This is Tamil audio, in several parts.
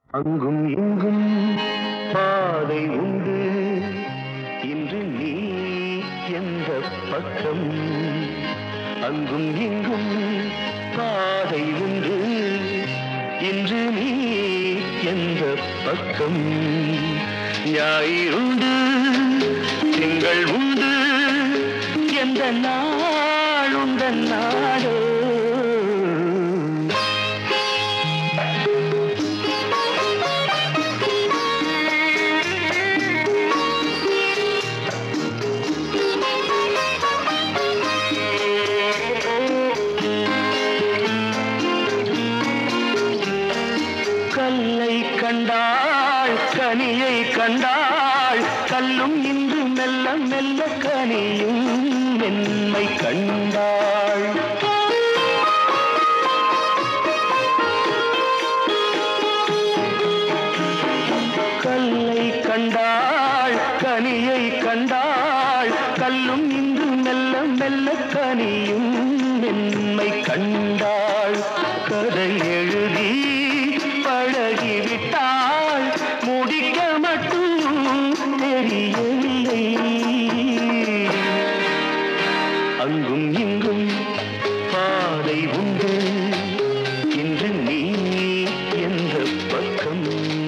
அங்கும் இங்கும் பாதை உண்டு இன்று நீ எந்த பக்கம் அங்கும் இங்கும் பாதை உண்டு இன்று நீ எந்த பக்கம் ஞாயிறுண்டு திங்கள் உண்டு எந்த நாள் உந்த நாடோ கல்லை கண்டாள் கனியை கண்டாள் கல்லும் இன்று மெல்ல மெல்ல கனியும் மென்மை கண்டாள் கல்லை கண்டாள் கனியை கண்டாள் கல்லும் இன்று மெல்ல மெல்ல கனியும் மென்மை கண்டாள் கதை எழுதி பழகிவிட்டாள் முடிக்க மட்டும் தெரியவில்லை அங்கும் இங்கும் பாதை உண்டு இன்று நீ எந்த பக்கம்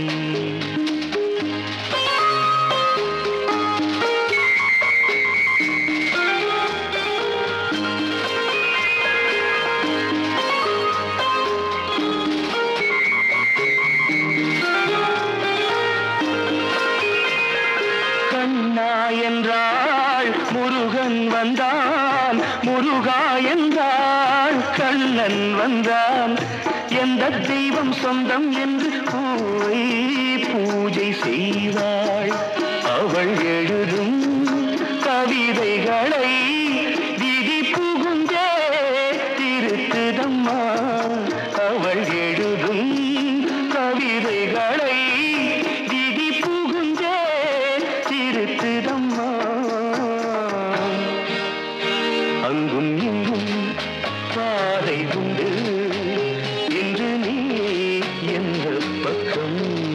கண்ணா என்றாள் முருகன் வந்தான் முருகா என்றாள் கண்ணன் வந்தான் எந்த தெய்வம் சொந்தம் என்று பூவை பூஜை செய்வாள் அவள் எழுதும் கவிதைகளை விதி புகுந்தே திருத்துதம்மா அவள் எழுதும் கவிதைகளை விதி புகுந்தே திருத்துதம்மா அங்கும் இங்கும் பாதை உண்டு என்று நீ எந்த பக்கம்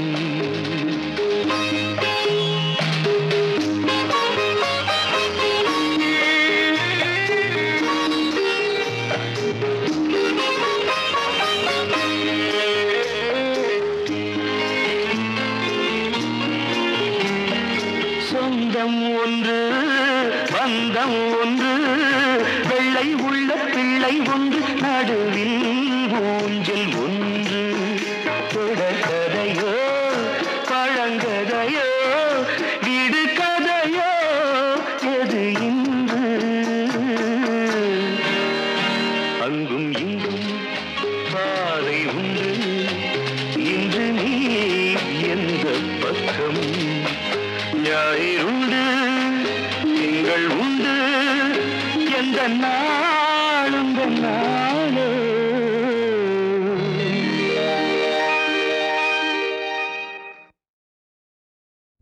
சொந்தம் ஒன்று பந்தம் ஒன்று வெள்ளை உள்ள பிள்ளை ஒன்று நடுவில் ஊஞ்சல் ஒன்று தொடர்கதையோ பழங்கதையோ வீடு கதையோ எது இன்று அங்கும் இங்கும் பாதை உண்டு இன்று நீ எந்த பக்கம் ஞாயிறுண்டு திங்கள் உண்டு எந்த நாளும் நாள்